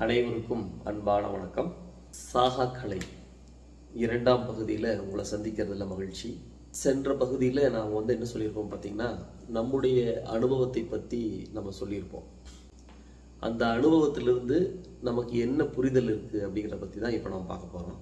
அனைவருக்கும் அன்பான வணக்கம் சாகா கலை இரண்டாம் பகுதியில் உங்களை சந்திக்கிறதுல மகிழ்ச்சி சென்ற பகுதியில் நான் வந்து என்ன சொல்லியிருப்போம் பார்த்தீங்கன்னா நம்முடைய அனுபவத்தை பற்றி நம்ம சொல்லியிருப்போம் அந்த அனுபவத்திலிருந்து நமக்கு என்ன புரிதல் இருக்குது அப்படிங்கிறத பற்றி தான் இப்போ நம்ம பார்க்க போகிறோம்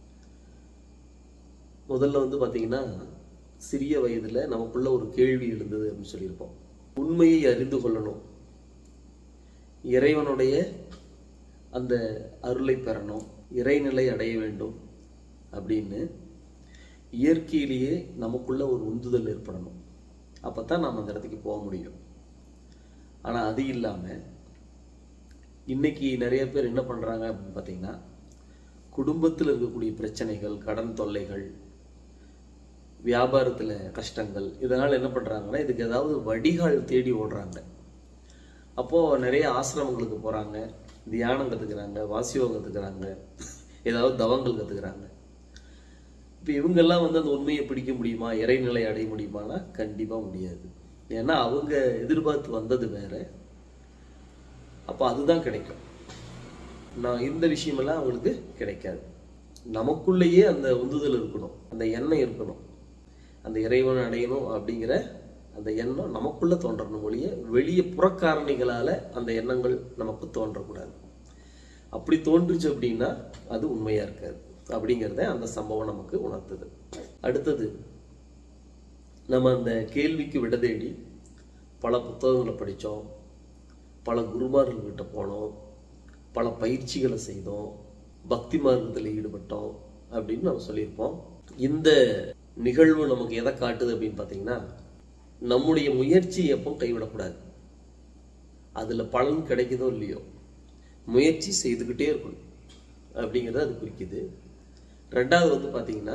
முதல்ல வந்து பார்த்தீங்கன்னா சிறிய வயதில் நமக்குள்ள ஒரு கேள்வி எழுந்தது அப்படின்னு சொல்லியிருப்போம் உண்மையை அறிந்து கொள்ளணும் இறைவனுடைய அந்த அருளை பெறணும் இறைநிலை அடைய வேண்டும் அப்படின்னு இயற்கையிலேயே நமக்குள்ள ஒரு உந்துதல் ஏற்படணும் அப்போ தான் நாம் அந்த இடத்துக்கு போக முடியும் ஆனால் அது இல்லாமல் இன்னைக்கு நிறைய பேர் என்ன பண்ணுறாங்க அப்படின்னு பார்த்தீங்கன்னா குடும்பத்தில் இருக்கக்கூடிய பிரச்சனைகள் கடன் தொல்லைகள் வியாபாரத்தில் கஷ்டங்கள் இதனால் என்ன பண்ணுறாங்கன்னா இதுக்கு ஏதாவது வடிகால் தேடி ஓடுறாங்க அப்போது நிறைய ஆசிரமங்களுக்கு போகிறாங்க தியானம் கற்றுக்குறாங்க வாசியோகம் கற்றுக்குறாங்க ஏதாவது தவங்கள் கற்றுக்குறாங்க இப்போ இவங்கெல்லாம் வந்து அந்த உண்மையை பிடிக்க முடியுமா இறைநிலை அடைய முடியுமானா கண்டிப்பாக முடியாது ஏன்னா அவங்க எதிர்பார்த்து வந்தது வேற அப்போ அதுதான் கிடைக்கும் நான் இந்த விஷயமெல்லாம் அவங்களுக்கு கிடைக்காது நமக்குள்ளேயே அந்த உந்துதல் இருக்கணும் அந்த எண்ணம் இருக்கணும் அந்த இறைவன் அடையணும் அப்படிங்கிற அந்த எண்ணம் நமக்குள்ள தோன்றணும் ஒழிய வெளியே புறக்காரணிகளால அந்த எண்ணங்கள் நமக்கு தோன்றக்கூடாது அப்படி தோன்றுச்சு அப்படின்னா அது உண்மையா இருக்காது அப்படிங்கிறத அந்த சம்பவம் நமக்கு உணர்த்துது அடுத்தது நம்ம அந்த கேள்விக்கு விட தேடி பல புத்தகங்களை படித்தோம் பல குருமார்கள்கிட்ட போனோம் பல பயிற்சிகளை செய்தோம் பக்தி மார்க்கத்தில் ஈடுபட்டோம் அப்படின்னு நம்ம சொல்லியிருப்போம் இந்த நிகழ்வு நமக்கு எதை காட்டுது அப்படின்னு பார்த்தீங்கன்னா நம்முடைய முயற்சி எப்போ கைவிடக்கூடாது அதில் பலன் கிடைக்குதோ இல்லையோ முயற்சி செய்துக்கிட்டே இருக்கணும் அப்படிங்கிறத அது குறிக்குது ரெண்டாவது வந்து பார்த்தீங்கன்னா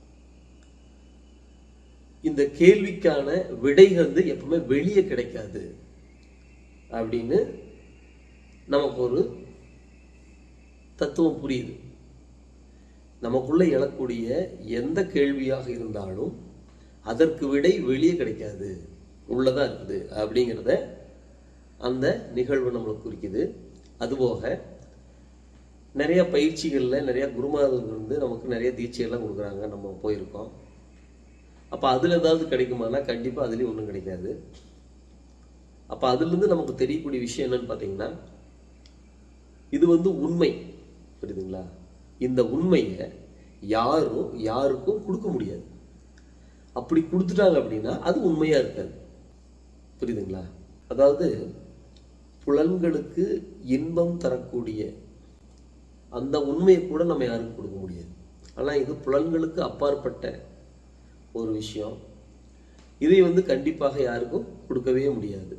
இந்த கேள்விக்கான விடை வந்து எப்பவுமே வெளியே கிடைக்காது அப்படின்னு நமக்கு ஒரு தத்துவம் புரியுது நமக்குள்ள எழக்கூடிய எந்த கேள்வியாக இருந்தாலும் அதற்கு விடை வெளியே கிடைக்காது உள்ளதா இருக்குது அப்படிங்கிறத அந்த நிகழ்வு நம்மளுக்கு குறிக்குது அதுபோக நிறைய பயிற்சிகளில் நிறைய குருமார்கள் வந்து நமக்கு நிறைய தீட்சையெல்லாம் கொடுக்குறாங்க நம்ம போயிருக்கோம் அப்போ அதில் ஏதாவது கிடைக்குமானா கண்டிப்பாக அதுலேயும் ஒன்றும் கிடைக்காது அப்போ அதுலேருந்து நமக்கு தெரியக்கூடிய விஷயம் என்னன்னு பார்த்தீங்கன்னா இது வந்து உண்மை புரியுதுங்களா இந்த உண்மையை யாரும் யாருக்கும் கொடுக்க முடியாது அப்படி கொடுத்துட்டாங்க அப்படின்னா அது உண்மையா இருக்காது புரியுதுங்களா அதாவது புலன்களுக்கு இன்பம் தரக்கூடிய அந்த உண்மையை கூட நம்ம யாருக்கும் கொடுக்க முடியாது ஆனால் இது புலன்களுக்கு அப்பாற்பட்ட ஒரு விஷயம் இதை வந்து கண்டிப்பாக யாருக்கும் கொடுக்கவே முடியாது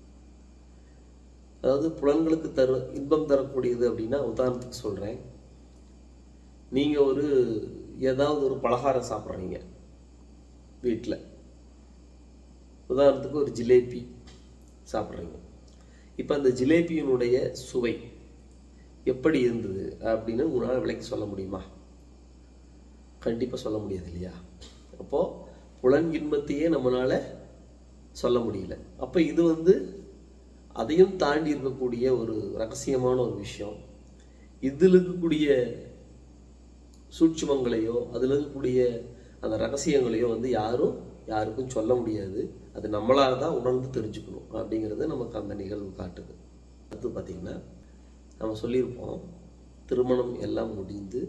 அதாவது புலன்களுக்கு தரு இன்பம் தரக்கூடியது அப்படின்னா உதாரணத்துக்கு சொல்கிறேன் நீங்கள் ஒரு ஏதாவது ஒரு பலகாரம் சாப்பிட்றீங்க வீட்டில் உதாரணத்துக்கு ஒரு ஜிலேபி சாப்பிட்றீங்க இப்போ அந்த ஜிலேபியினுடைய சுவை எப்படி இருந்தது அப்படின்னு உங்களால் விலைக்கு சொல்ல முடியுமா கண்டிப்பாக சொல்ல முடியாது இல்லையா அப்போது புலன் இன்பத்தையே நம்மளால சொல்ல முடியல அப்போ இது வந்து அதையும் தாண்டி இருக்கக்கூடிய ஒரு ரகசியமான ஒரு விஷயம் இதில் இருக்கக்கூடிய சூட்சுமங்களையோ அதில் இருக்கக்கூடிய அந்த ரகசியங்களையோ வந்து யாரும் யாருக்கும் சொல்ல முடியாது அது நம்மளால தான் உணர்ந்து தெரிஞ்சுக்கணும் அப்படிங்கிறது நமக்கு அந்த நிகழ்வு காட்டுது அடுத்து பார்த்திங்கன்னா நம்ம சொல்லியிருப்போம் திருமணம் எல்லாம் முடிந்து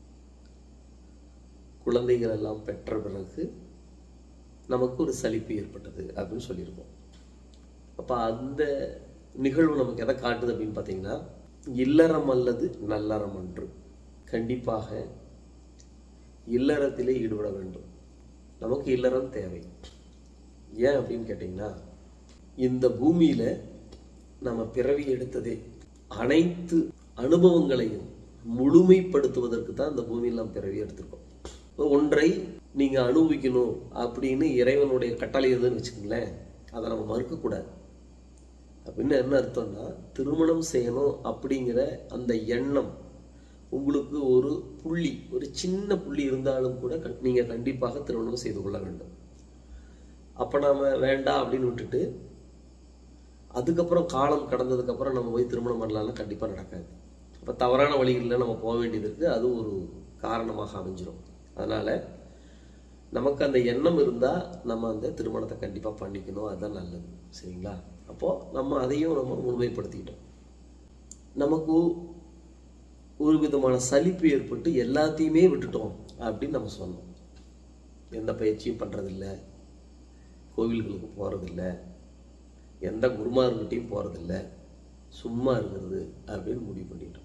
குழந்தைகள் எல்லாம் பெற்ற பிறகு நமக்கு ஒரு சலிப்பு ஏற்பட்டது அப்படின்னு சொல்லியிருப்போம் அப்போ அந்த நிகழ்வு நமக்கு எதை காட்டுது அப்படின்னு பார்த்தீங்கன்னா இல்லறம் அல்லது நல்லறம் அன்று கண்டிப்பாக இல்லறத்திலே ஈடுபட வேண்டும் நமக்கு இல்லறம் தேவை ஏன் அப்படின்னு கேட்டிங்கன்னா இந்த பூமியில் நம்ம பிறவி எடுத்ததே அனைத்து அனுபவங்களையும் முழுமைப்படுத்துவதற்கு தான் இந்த பூமியில் நாம் பிறவி எடுத்திருக்கோம் ஒன்றை நீங்கள் அனுபவிக்கணும் அப்படின்னு இறைவனுடைய கட்டளை எதுன்னு வச்சுக்கோங்களேன் அதை நம்ம மறுக்கக்கூடாது அப்படின்னு என்ன அர்த்தம்னா திருமணம் செய்யணும் அப்படிங்கிற அந்த எண்ணம் உங்களுக்கு ஒரு புள்ளி ஒரு சின்ன புள்ளி இருந்தாலும் கூட கண்- நீங்க கண்டிப்பாக திருமணம் செய்து கொள்ள வேண்டும் அப்ப நாம வேண்டாம் அப்படின்னு விட்டுட்டு அதுக்கப்புறம் காலம் கடந்ததுக்கு அப்புறம் நம்ம போய் திருமணம் பண்ணலாம்னா கண்டிப்பா நடக்காது அப்போ தவறான வழிகளில் நம்ம போக வேண்டியது இருக்குது அது ஒரு காரணமாக அமைஞ்சிரும் அதனால் நமக்கு அந்த எண்ணம் இருந்தால் நம்ம அந்த திருமணத்தை கண்டிப்பாக பண்ணிக்கணும் அதுதான் நல்லது சரிங்களா அப்போது நம்ம அதையும் நம்ம முன்மைப்படுத்திக்கிட்டோம் நமக்கு ஒரு விதமான சலிப்பு ஏற்பட்டு எல்லாத்தையுமே விட்டுட்டோம் அப்படின்னு நம்ம சொன்னோம் எந்த பயிற்சியும் பண்ணுறதில்ல கோவில்களுக்கு போகிறதில்ல எந்த குருமார்கிட்டையும் போகிறதில்ல சும்மா இருக்கிறது அப்படின்னு முடிவு பண்ணிட்டோம்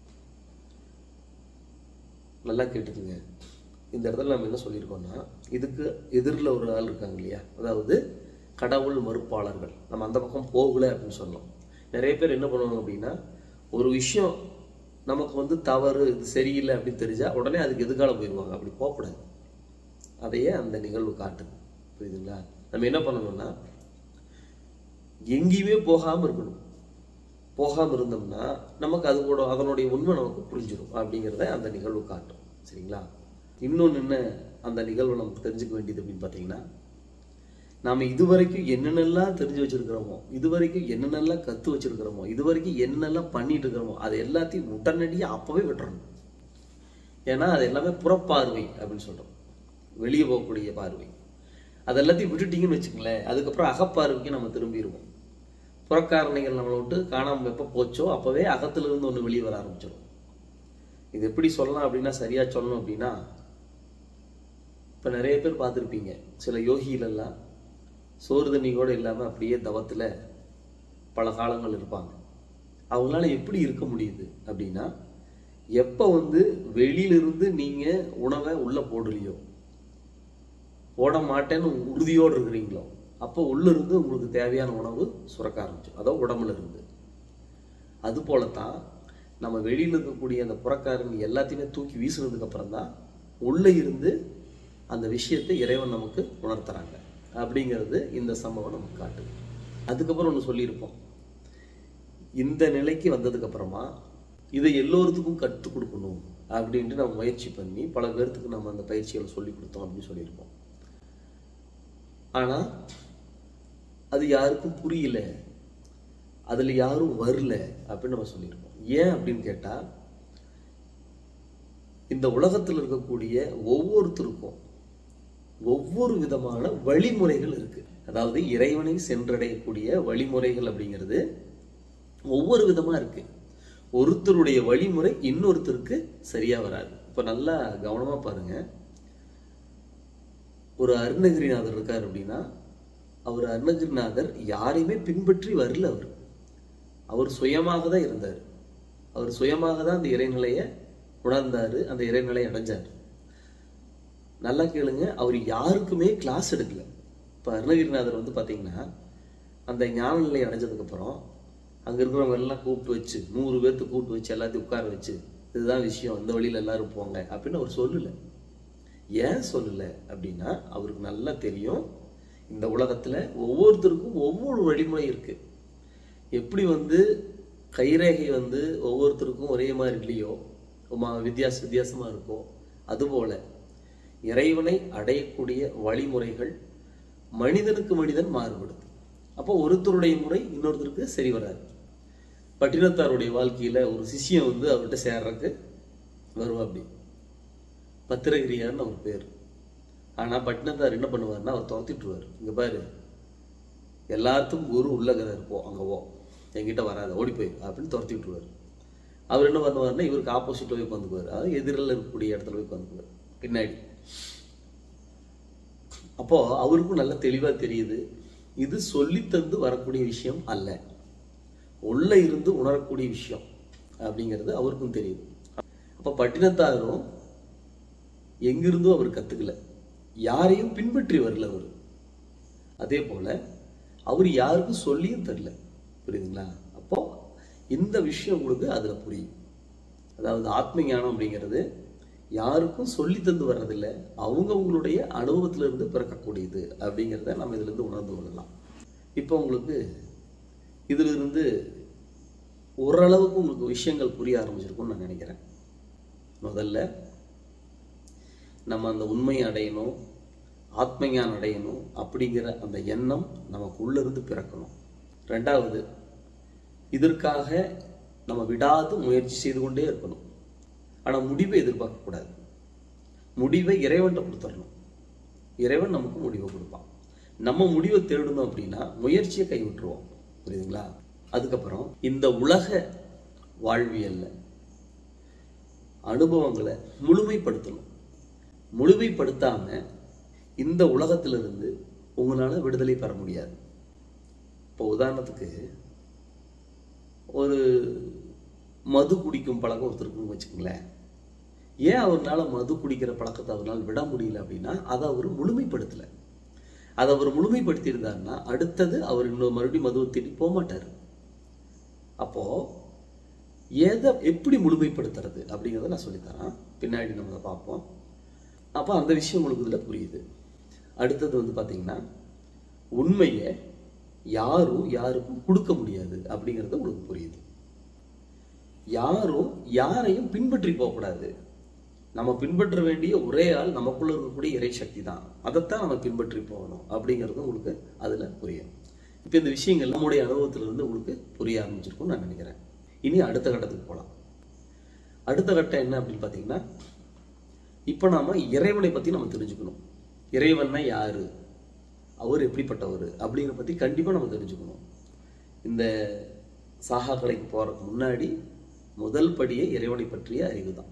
நல்லா கேட்டுக்குங்க இந்த இடத்துல நம்ம என்ன சொல்லியிருக்கோம்னா இதுக்கு எதிரில் ஒரு ஆள் இருக்காங்க இல்லையா அதாவது கடவுள் மறுப்பாளர்கள் நம்ம அந்த பக்கம் போகல அப்படின்னு சொன்னோம் நிறைய பேர் என்ன பண்ணுவாங்க அப்படின்னா ஒரு விஷயம் நமக்கு வந்து தவறு இது சரியில்லை அப்படின்னு தெரிஞ்சா உடனே அதுக்கு எதுக்கால போயிடுவாங்க அப்படி போகக்கூடாது அதையே அந்த நிகழ்வு காட்டுது புரியுதுங்களா நம்ம என்ன பண்ணணும்னா எங்கேயுமே போகாம இருக்கணும் போகாம இருந்தோம்னா நமக்கு அது கூட அதனுடைய உண்மை நமக்கு புரிஞ்சிடும் அப்படிங்கிறத அந்த நிகழ்வு காட்டும் சரிங்களா இன்னொன்று என்ன அந்த நிகழ்வு நமக்கு தெரிஞ்சுக்க வேண்டியது அப்படின்னு பார்த்தீங்கன்னா நாம இதுவரைக்கும் என்னென்னலாம் தெரிஞ்சு வச்சிருக்கிறோமோ இதுவரைக்கும் என்னென்னலாம் கத்து வச்சிருக்கிறோமோ இதுவரைக்கும் என்னென்னலாம் பண்ணிட்டு இருக்கிறோமோ அது எல்லாத்தையும் உடனடியாக அப்பவே விட்டுறணும் ஏன்னா அது எல்லாமே புறப்பார்வை அப்படின்னு சொல்றோம் வெளியே போகக்கூடிய பார்வை அது எல்லாத்தையும் விட்டுட்டீங்கன்னு வச்சுங்களேன் அதுக்கப்புறம் அகப்பார்வைக்கு நம்ம திரும்பிடுவோம் புறக்காரணிகள் நம்மளை விட்டு காணாமல் எப்போ போச்சோ அப்போவே அகத்துல இருந்து ஒன்று வெளியே வர ஆரம்பிச்சிடும் இது எப்படி சொல்லலாம் அப்படின்னா சரியா சொல்லணும் அப்படின்னா இப்போ நிறைய பேர் பார்த்துருப்பீங்க சில யோகிகளெல்லாம் சோறு தண்ணி கூட இல்லாமல் அப்படியே தவத்தில் பல காலங்கள் இருப்பாங்க அவங்களால எப்படி இருக்க முடியுது அப்படின்னா எப்போ வந்து வெளியிலிருந்து நீங்கள் உணவை உள்ளே போடலையோ போட மாட்டேன்னு உறுதியோடு இருக்கிறீங்களோ அப்போ உள்ள இருந்து உங்களுக்கு தேவையான உணவு சுரக்க ஆரம்பிச்சிடும் அதோ உடம்புல இருந்து அது போலத்தான் நம்ம வெளியில இருக்கக்கூடிய அந்த புறக்காரங்க எல்லாத்தையுமே தூக்கி வீசுனதுக்கு அப்புறம் தான் உள்ள இருந்து அந்த விஷயத்தை இறைவன் நமக்கு உணர்த்துறாங்க அப்படிங்கிறது இந்த சம்பவம் நமக்கு காட்டுது அதுக்கப்புறம் ஒன்று சொல்லியிருப்போம் இந்த நிலைக்கு வந்ததுக்கு அப்புறமா இதை எல்லோருத்துக்கும் கற்றுக் கொடுக்கணும் அப்படின்ட்டு நம்ம முயற்சி பண்ணி பல பேர்த்துக்கு நம்ம அந்த பயிற்சிகளை சொல்லி கொடுத்தோம் அப்படின்னு சொல்லியிருப்போம் ஆனா அது யாருக்கும் புரியல அதுல யாரும் வரல அப்படின்னு நம்ம சொல்லியிருக்கோம் ஏன் அப்படின்னு கேட்டா இந்த உலகத்தில் இருக்கக்கூடிய ஒவ்வொருத்தருக்கும் ஒவ்வொரு விதமான வழிமுறைகள் இருக்கு அதாவது இறைவனை சென்றடையக்கூடிய வழிமுறைகள் அப்படிங்கிறது ஒவ்வொரு விதமா இருக்கு ஒருத்தருடைய வழிமுறை இன்னொருத்தருக்கு சரியா வராது இப்ப நல்லா கவனமா பாருங்க ஒரு அருணகிரிநாதர் இருக்கார் அப்படின்னா அவர் அருணகிரிநாதர் யாரையுமே பின்பற்றி வரல அவர் அவர் சுயமாக தான் இருந்தார் அவர் சுயமாக தான் அந்த இறைநிலையை உணர்ந்தாரு அந்த இறைநிலையை அடைஞ்சார் நல்லா கேளுங்க அவர் யாருக்குமே கிளாஸ் எடுக்கல இப்போ அருணகிரிநாதர் வந்து பார்த்தீங்கன்னா அந்த ஞான நிலை அடைஞ்சதுக்கு அப்புறம் அங்க இருக்கிறவங்க எல்லாம் கூப்பிட்டு வச்சு நூறு பேர்த்து கூப்பிட்டு வச்சு எல்லாத்தையும் உட்கார வச்சு இதுதான் விஷயம் இந்த வழியில எல்லாரும் போங்க அப்படின்னு அவர் சொல்லல ஏன் சொல்லல அப்படின்னா அவருக்கு நல்லா தெரியும் இந்த உலகத்துல ஒவ்வொருத்தருக்கும் ஒவ்வொரு வழிமுறை இருக்கு எப்படி வந்து கைரேகை வந்து ஒவ்வொருத்தருக்கும் ஒரே மாதிரி இல்லையோ மா- வித்தியாச வித்தியாசமா இருக்கோ அதுபோல இறைவனை அடையக்கூடிய வழிமுறைகள் மனிதனுக்கு மனிதன் மாறுபடுது அப்போ ஒருத்தருடைய முறை இன்னொருத்தருக்கு சரி வராது பட்டினத்தாருடைய வாழ்க்கையில ஒரு சிஷ்யன் வந்து அவர்கிட்ட சேர்றதுக்கு வருவா அப்படி பத்திரகிரியார்னு அவர் பேர் ஆனா பட்டினத்தார் என்ன பண்ணுவாருன்னா அவர் துரத்திட்டுருவார் இங்க பாரு எல்லாத்துக்கும் குரு உள்ளகிறார் போ அங்க போ என்கிட்ட வராத ஓடி போய் அப்படின்னு துரத்தி விட்டுருவார் அவர் என்ன பண்ணுவாருன்னா இவருக்கு ஆப்போசிட்ல போய் உட்காந்துக்குவார் அதாவது எதிரில் இருக்கக்கூடிய இடத்துல போய் உட்காந்துக்குவார் பின்னாடி அப்போ அவருக்கும் நல்லா தெளிவா தெரியுது இது சொல்லித்தந்து வரக்கூடிய விஷயம் அல்ல உள்ள இருந்து உணரக்கூடிய விஷயம் அப்படிங்கிறது அவருக்கும் தெரியுது அப்ப பட்டினத்தாரும் எங்கிருந்தோ அவர் கத்துக்கல யாரையும் பின்பற்றி வரல அவர் அதே போல அவர் யாருக்கும் சொல்லியும் தரல புரியுதுங்களா அப்போ இந்த விஷயம் உங்களுக்கு அதுல புரியும் அதாவது ஆத்ம ஞானம் அப்படிங்கிறது யாருக்கும் சொல்லி தந்து வர்றதில்ல அவங்கவங்களுடைய அனுபவத்துல இருந்து பிறக்கக்கூடியது அப்படிங்கிறத நம்ம இதுல இருந்து உணர்ந்து கொள்ளலாம் இப்போ உங்களுக்கு இதுல இருந்து ஓரளவுக்கு உங்களுக்கு விஷயங்கள் புரிய ஆரம்பிச்சிருக்கும்னு நான் நினைக்கிறேன் முதல்ல நம்ம அந்த உண்மையை அடையணும் ஆத்ம ஞானம் அடையணும் அப்படிங்கிற அந்த எண்ணம் நமக்கு உள்ள இருந்து பிறக்கணும் ரெண்டாவது இதற்காக நம்ம விடாது முயற்சி செய்து கொண்டே இருக்கணும் ஆனால் முடிவை எதிர்பார்க்கக்கூடாது முடிவை இறைவன்கிட்ட கொடுத்துடணும் இறைவன் நமக்கு முடிவை கொடுப்பான் நம்ம முடிவை தேடணும் அப்படின்னா முயற்சியை கைவிட்டுருவோம் புரியுதுங்களா அதுக்கப்புறம் இந்த உலக வாழ்வியல்ல அனுபவங்களை முழுமைப்படுத்தணும் முழுமைப்படுத்தாம இந்த உலகத்திலிருந்து உங்களால விடுதலை பெற முடியாது இப்போ உதாரணத்துக்கு ஒரு மது குடிக்கும் பழக்கம் ஒருத்தருக்குன்னு வச்சுக்கோங்களேன் ஏன் அவர்னால மது குடிக்கிற பழக்கத்தை அவரால் விட முடியல அப்படின்னா அதை அவர் முழுமைப்படுத்தலை அதை அவர் முழுமைப்படுத்தியிருந்தாருன்னா அடுத்தது அவர் இன்னொரு மறுபடியும் மதுவை தேடி போக மாட்டார் அப்போ எதை எப்படி முழுமைப்படுத்துறது அப்படிங்கிறத நான் சொல்லித்தரேன் பின்னாடி நம்ம அதை பார்ப்போம் அப்போ அந்த விஷயம் உங்களுக்கு இதில் புரியுது அடுத்தது வந்து பார்த்தீங்கன்னா உண்மையை யாரும் யாருக்கும் கொடுக்க முடியாது அப்படிங்கிறது உங்களுக்கு புரியுது யாரும் யாரையும் பின்பற்றி போகக்கூடாது நம்ம பின்பற்ற வேண்டிய ஒரே ஆள் நமக்குள்ள இருக்கக்கூடிய இறை சக்தி தான் அதைத்தான் நம்ம பின்பற்றி போகணும் அப்படிங்கிறது உங்களுக்கு அதுல புரியும் இப்போ இந்த விஷயங்கள் நம்முடைய அனுபவத்திலிருந்து உங்களுக்கு புரிய ஆரம்பிச்சிருக்கும் நான் நினைக்கிறேன் இனி அடுத்த கட்டத்துக்கு போகலாம் அடுத்த கட்டம் என்ன அப்படின்னு பார்த்தீங்கன்னா இப்போ நாம இறைவனை பத்தி நம்ம தெரிஞ்சுக்கணும் இறைவன்னா யாரு அவர் எப்படிப்பட்டவர் அப்படிங்கிற பத்தி கண்டிப்பா நம்ம தெரிஞ்சுக்கணும் இந்த சாகா கலைக்கு போறதுக்கு முன்னாடி முதல் படியே இறைவனை பற்றிய அறிவு தான்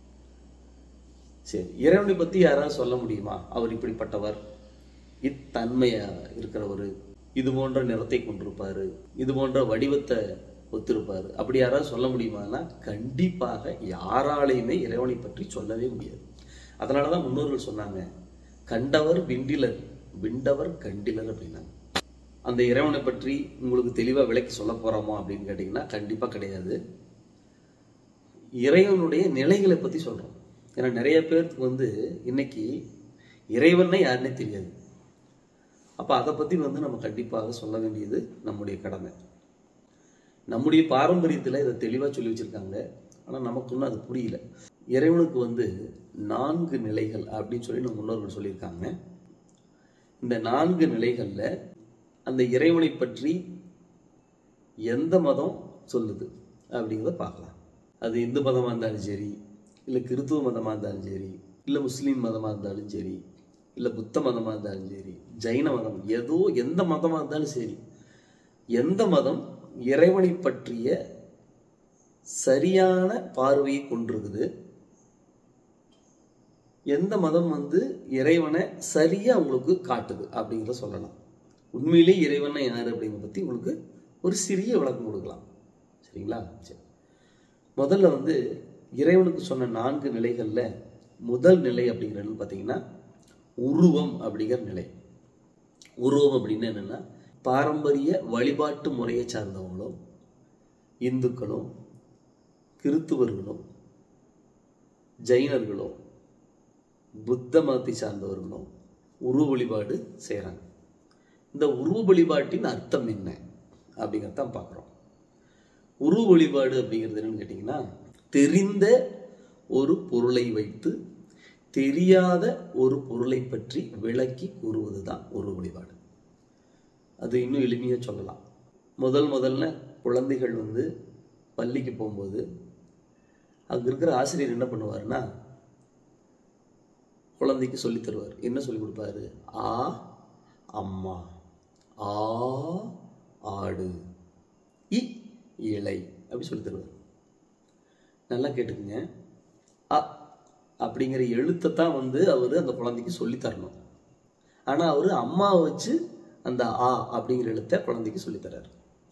சரி இறைவனை பத்தி யாராவது சொல்ல முடியுமா அவர் இப்படிப்பட்டவர் இத்தன்மையா இருக்கிறவர் இது போன்ற நிறத்தை கொண்டிருப்பாரு இது போன்ற வடிவத்தை ஒத்திருப்பாரு அப்படி யாராவது சொல்ல முடியுமானா கண்டிப்பாக யாராலையுமே இறைவனை பற்றி சொல்லவே முடியாது அதனாலதான் முன்னோர்கள் சொன்னாங்க கண்டவர் விண்டிலர் விண்டவர் கண்டிலர் அப்படின்னாங்க அந்த இறைவனை பற்றி உங்களுக்கு தெளிவா விளக்கி சொல்ல போறோமா அப்படின்னு கேட்டீங்கன்னா கண்டிப்பா கிடையாது இறைவனுடைய நிலைகளை பத்தி சொல்றோம் ஏன்னா நிறைய பேருக்கு வந்து இன்னைக்கு இறைவனே யாருன்னே தெரியாது அப்ப அதை பத்தி வந்து நம்ம கண்டிப்பாக சொல்ல வேண்டியது நம்முடைய கடமை நம்முடைய பாரம்பரியத்துல இதை தெளிவா சொல்லி வச்சிருக்காங்க ஆனா நமக்கு இன்னும் அது புரியல இறைவனுக்கு வந்து நான்கு நிலைகள் அப்படின்னு சொல்லி நம்ம முன்னோர்கள் சொல்லியிருக்காங்க இந்த நான்கு நிலைகள்ல அந்த இறைவனை பற்றி எந்த மதம் சொல்லுது அப்படிங்கிறத பார்க்கலாம் அது இந்து மதமாக இருந்தாலும் சரி இல்லை கிறித்துவ மதமாக இருந்தாலும் சரி இல்லை முஸ்லீம் மதமாக இருந்தாலும் சரி இல்லை புத்த மதமாக இருந்தாலும் சரி ஜைன மதம் ஏதோ எந்த மதமாக இருந்தாலும் சரி எந்த மதம் இறைவனை பற்றிய சரியான பார்வையை கொண்டிருக்குது எந்த மதம் வந்து இறைவனை சரியா உங்களுக்கு காட்டுது அப்படிங்கிறத சொல்லலாம் உண்மையிலே இறைவனை யார் அப்படிங்கிறத பத்தி உங்களுக்கு ஒரு சிறிய விளக்கம் கொடுக்கலாம் சரிங்களா சரி முதல்ல வந்து இறைவனுக்கு சொன்ன நான்கு நிலைகள்ல முதல் நிலை அப்படிங்கிறது பார்த்தீங்கன்னா உருவம் அப்படிங்கிற நிலை உருவம் அப்படின்னு என்னன்னா பாரம்பரிய வழிபாட்டு முறையை சார்ந்தவங்களும் இந்துக்களும் கிறித்துவர்களும் ஜைனர்களும் புத்த மதத்தை சார்ந்தவர்களும் உருவ வழிபாடு செய்கிறாங்க இந்த உருவ வழிபாட்டின் அர்த்தம் என்ன அப்படிங்கிறதான் பார்க்குறோம் உருவ வழிபாடு அப்படிங்கிறது என்னன்னு கேட்டிங்கன்னா தெரிந்த ஒரு பொருளை வைத்து தெரியாத ஒரு பொருளை பற்றி விளக்கி கூறுவது தான் உருவ வழிபாடு அது இன்னும் எளிமையாக சொல்லலாம் முதல் முதல்ல குழந்தைகள் வந்து பள்ளிக்கு போகும்போது அங்கே இருக்கிற ஆசிரியர் என்ன பண்ணுவாருன்னா குழந்தைக்கு சொல்லித் தருவார் என்ன சொல்லி கொடுப்பாரு ஆ அம்மா ஆ ஆடு இ இலை அப்படி சொல்லி தருவார் நல்லா கேட்டுக்குங்க அ அப்படிங்கிற எழுத்தை தான் வந்து அவர் அந்த குழந்தைக்கு சொல்லி தரணும் ஆனால் அவர் அம்மா வச்சு அந்த ஆ அப்படிங்கிற எழுத்தை குழந்தைக்கு சொல்லி தர்றாரு